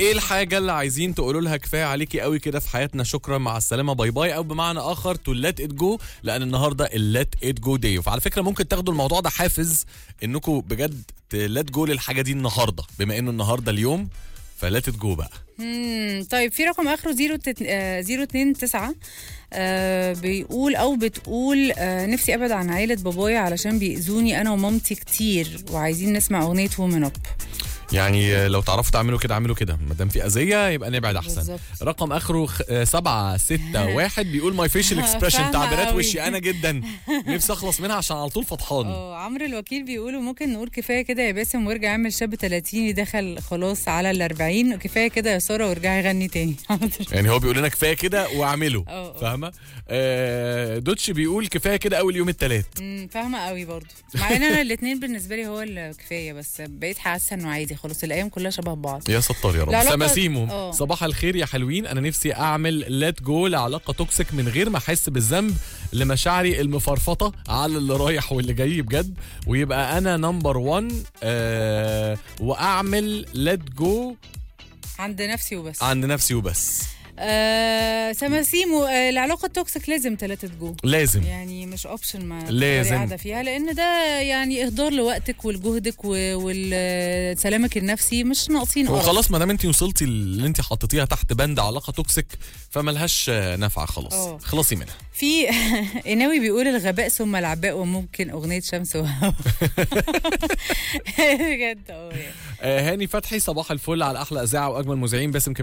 ايه الحاجه اللي عايزين تقولوا لها كفايه عليكي قوي كده في حياتنا شكرا مع السلامه باي باي او بمعنى اخر تو ليت ات جو لان النهارده الليت ات جو داي فعلى فكره ممكن تاخدوا الموضوع ده حافز انكم بجد تلات جو للحاجه دي النهارده بما انه النهارده اليوم فلات ات جو بقى مم، طيب في رقم اخره 029 آه بيقول او بتقول آه نفسي ابعد عن عائله بابايا علشان بيأذوني انا ومامتي كتير وعايزين نسمع اغنيه وومن اب يعني لو تعرفوا تعملوا كده اعملوا كده ما دام في اذيه يبقى نبعد احسن بالظبط. رقم اخره خ- آه، سبعة ستة واحد بيقول ماي فيشل اكسبريشن فاهمة تعبيرات أوي. وشي انا جدا نفسي اخلص منها عشان على طول فطحان اه عمرو الوكيل بيقولوا ممكن نقول كفايه كده يا باسم وارجع اعمل شاب 30 دخل خلاص على ال 40 وكفايه كده يا ساره وارجعي غني تاني يعني هو بيقول لنا كفايه كده واعمله اه، اه. فاهمه آه دوتش بيقول كفايه كده اول يوم الثلاث مم، فاهمه قوي برضو مع ان انا الاثنين بالنسبه لي هو الكفايه بس بقيت حاسه انه عادي خلاص الايام كلها شبه بعض يا ستار يا رب العلاقة- سماسيمو اه. صباح الخير يا حلوين انا نفسي اعمل ليت جو لعلاقه توكسيك من غير ما احس بالذنب لمشاعري المفرفطه على اللي رايح واللي جاي بجد ويبقى انا نمبر 1 آه واعمل ليت جو عند نفسي وبس عند نفسي وبس آه سماسيمو آه العلاقه التوكسيك لازم ثلاثه جو لازم يعني مش اوبشن ما لازم. تفضلي قاعده فيها لان ده يعني اهدار لوقتك ولجهدك ولسلامك النفسي مش ناقصين قرف. وخلاص ما دام انت وصلتي اللي انت حطيتيها تحت بند علاقه توكسيك فملهاش آه، نفع خلاص اه. خلصي منها في قناوي بيقول الغباء ثم العباء وممكن اغنيه شمس وهوا بجد اه يعني. آه، هاني فتحي صباح الفل على احلى اذاعه واجمل مذيعين باسم